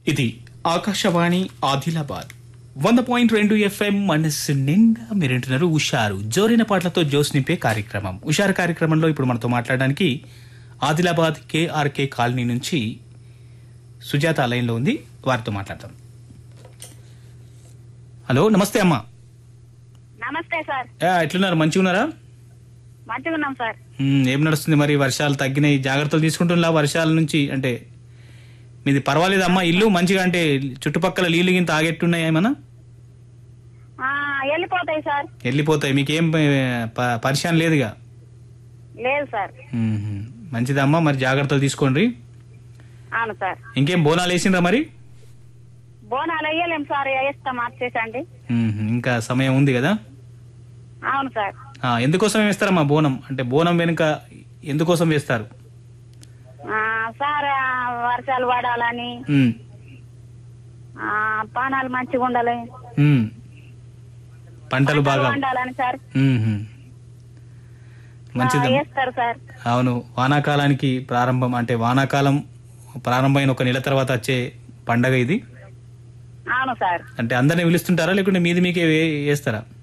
ఇది ఆకాశవాణి ఆదిలాబాద్ వంద పాయింట్ రెండు ఎఫ్ఎం మనస్సు నిండా మీరింటున్నారు ఉషారు జోరైన పాటలతో జోస్ నింపే కార్యక్రమం ఉషారు కార్యక్రమంలో ఇప్పుడు మనతో మాట్లాడడానికి ఆదిలాబాద్ కేఆర్కే కాలనీ నుంచి సుజాత లైన్లో ఉంది వారితో మాట్లాడతాం హలో నమస్తే అమ్మా నమస్తే సార్ ఏ, ఎట్లున్నారు మంచిగా ఉన్నారా మంచిగా ఉన్నాం సార్ మ్మ్, ఏం నడుస్తుంది మరి వర్షాలు తగ్గినాయి జాగ్రత్తలు తీసుకుంటున్నా వర్షాల నుంచి అంటే మీది పర్వాలేదమ్మా ఇల్లు మంచిగా అంటే చుట్టుపక్కల నీళ్ళు గింత ఆగెట్టున్నాయి ఏమన్నా ఆ, వెళ్ళిపోతాయి సార్ వెళ్ళిపోతాయి మీకేం ప- పరిశాన్ లేదుగా లేదు సార్ మ్మ్. మంచిదమ్మా మరి జాగ్రత్తలు తీసుకోండి అవును సార్ ఇంకేం బోనాలు వేసిండ్రా మరి బోనాలు వేయలేం సార్ వేస్తాం మార్చేసండి మ్మ్. ఇంకా సమయం ఉంది కదా అవును సార్ ఆ, ఎందుకోసం వేస్తారమ్మా బోనం అంటే బోనం వెనుక ఎందుకోసం వేస్తారు ఆ, సార్ ఆ, వర్షాలు పడాలని మ్మ్. ఆ, పానాలు మంచిగా ఉండాలి మ్మ్. పంటలు బాగా వండాలని సార్ మ్మ్. ఆ, మంచిదమ్మా వేస్తారు సార్ అవును వానాకాలానికి ప్రారంభం అంటే వానాకాలం ప్రారంభమైన ఒక నెల తర్వాత వచ్చే పండగ ఇది అవును సార్ అంటే అందరిని పిలుస్తుంటారా లేకుంటే మీది మీకే వే- వేస్తారా